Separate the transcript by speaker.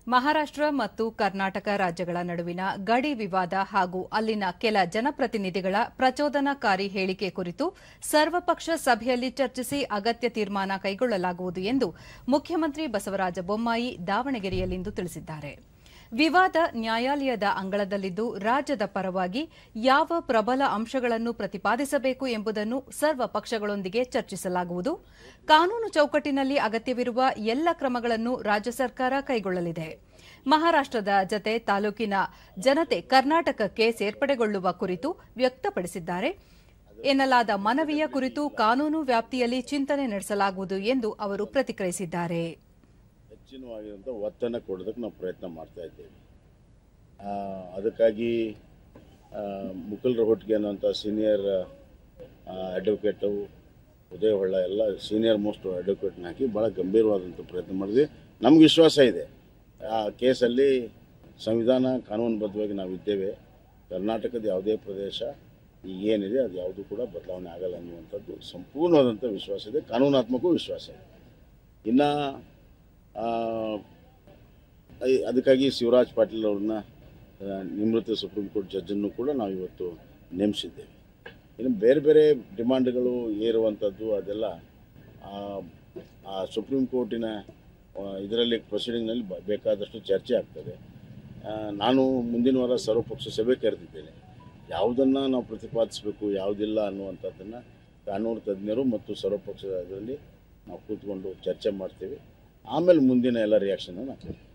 Speaker 1: ಮಹಾರಾಷ್ಟ್ರ ಮತ್ತು ಕರ್ನಾಟಕ ರಾಜ್ಯಗಳ ನಡುವಿನ ಗಡಿ ವಿವಾದ ಹಾಗೂ ಅಲ್ಲಿನ ಕೆಲ ಜನಪ್ರತಿನಿಧಿಗಳ ಪ್ರಚೋದನಾಕಾರಿ ಹೇಳಿಕೆ ಕುರಿತು ಸರ್ವಪಕ್ಷ ಸಭೆಯಲ್ಲಿ ಚರ್ಚಿಸಿ ಅಗತ್ಯ ತೀರ್ಮಾನ ಕೈಗೊಳ್ಳಲಾಗುವುದು ಎಂದು ಮುಖ್ಯಮಂತ್ರಿ ಬಸವರಾಜ ಬೊಮ್ಮಾಯಿ ದಾವಣಗೆರೆಯಲ್ಲಿಂದು ತಿಳಿಸಿದ್ದಾರೆ ವಿವಾದ ನ್ಯಾಯಾಲಯದ ಅಂಗಳದಲ್ಲಿದ್ದು ರಾಜ್ಯದ ಪರವಾಗಿ ಯಾವ ಪ್ರಬಲ ಅಂಶಗಳನ್ನು ಪ್ರತಿಪಾದಿಸಬೇಕು ಎಂಬುದನ್ನು ಸರ್ವ ಪಕ್ಷಗಳೊಂದಿಗೆ ಚರ್ಚಿಸಲಾಗುವುದು ಕಾನೂನು ಚೌಕಟ್ಟಿನಲ್ಲಿ ಅಗತ್ಯವಿರುವ ಎಲ್ಲ ಕ್ರಮಗಳನ್ನು ರಾಜ್ಯ ಸರ್ಕಾರ ಕೈಗೊಳ್ಳಲಿದೆ ಮಹಾರಾಷ್ಟದ ಜತೆ ತಾಲೂಕಿನ ಜನತೆ ಕರ್ನಾಟಕಕ್ಕೆ ಸೇರ್ಪಡೆಗೊಳ್ಳುವ ಕುರಿತು ವ್ಯಕ್ತಪಡಿಸಿದ್ದಾರೆ ಎನ್ನಲಾದ ಮನವಿಯ ಕುರಿತು ಕಾನೂನು ವ್ಯಾಪ್ತಿಯಲ್ಲಿ ಚಿಂತನೆ ನಡೆಸಲಾಗುವುದು ಎಂದು ಅವರು ಪ್ರತಿಕ್ರಿಯಿಸಿದ್ದಾರೆ
Speaker 2: ಹೆಚ್ಚಿನವಾಗಿರುವಂಥ ಒತ್ತನ್ನು ಕೊಡೋದಕ್ಕೆ ನಾವು ಪ್ರಯತ್ನ ಮಾಡ್ತಾ ಇದ್ದೇವೆ ಆ, ಅದಕ್ಕಾಗಿ ಆ, ಮುಕುಲ್ ರೊಹಟ್ಗೆ ಅನ್ನುವಂಥ ಸೀನಿಯರ್ ಅಡ್ವೊಕೇಟು ಉದಯ ಹೊಳ್ಳ ಎಲ್ಲ ಸೀನಿಯರ್ ಮೋಸ್ಟ್ ಅಡ್ವೊಕೇಟ್ನ ಹಾಕಿ ಭಾಳ ಗಂಭೀರವಾದಂಥ ಪ್ರಯತ್ನ ಮಾಡಿದ್ವಿ ನಮ್ಗೆ ವಿಶ್ವಾಸ ಇದೆ ಆ ಕೇಸಲ್ಲಿ ಸಂವಿಧಾನ ಕಾನೂನುಬದ್ಧವಾಗಿ ನಾವಿದ್ದೇವೆ ಕರ್ನಾಟಕದ ಯಾವುದೇ ಪ್ರದೇಶ ಈಗ ಏನಿದೆ ಅದು ಯಾವುದೂ ಕೂಡ ಬದಲಾವಣೆ ಆಗಲ್ಲ ಅನ್ನುವಂಥದ್ದು ಸಂಪೂರ್ಣವಾದಂಥ ವಿಶ್ವಾಸ ಇದೆ ಕಾನೂನಾತ್ಮಕವೂ ವಿಶ್ವಾಸ ಇದೆ ಇನ್ನು ಆ, ಐ- ಅದಕ್ಕಾಗಿ ಶಿವರಾಜ್ ಪಾಟೀಲ್ ಅವ್ರನ್ನ ಆ, ನಿವೃತ್ತ ಸುಪ್ರೀಂ ಕೋರ್ಟ್ ಜಡ್ಜನ್ನು ಕೂಡ ನಾವು ಇವತ್ತು ನೇಮಿಸಿದ್ದೇವೆ ಇನ್ನು ಬೇರೆ ಬೇರೆ ಡಿಮಾಂಡ್ಗಳು ಏರುವಂಥದ್ದು ಅದೆಲ್ಲ ಆ, ಆ ಸುಪ್ರೀಂ ಕೋರ್ಟಿನ ಇದರಲ್ಲಿ ಪ್ರೊಸೀಡಿಂಗ್ನಲ್ಲಿ ಬ- ಬೇಕಾದಷ್ಟು ಚರ್ಚೆ ಆಗ್ತದೆ ಆ, ನಾನು ಮುಂದಿನ ವಾರ ಸರ್ವಪಕ್ಷ ಸಭೆ ಕರೆದಿದ್ದೇನೆ ಯಾವುದನ್ನು ನಾವು ಪ್ರತಿಪಾದಿಸಬೇಕು ಯಾವುದಿಲ್ಲ ಅನ್ನುವಂಥದ್ದನ್ನು ಕಾನೂನು ತಜ್ಞರು ಮತ್ತು ಸರ್ವಪಕ್ಷದ ಇದರಲ್ಲಿ ನಾವು ಕೂತ್ಕೊಂಡು ಚರ್ಚೆ ಮಾಡ್ತೀವಿ ಆಮೇಲೆ ಮುಂದಿನ ಎಲ್ಲ ರಿಯಾಕ್ಷನ್ ಹಾಕ್ತೀವಿ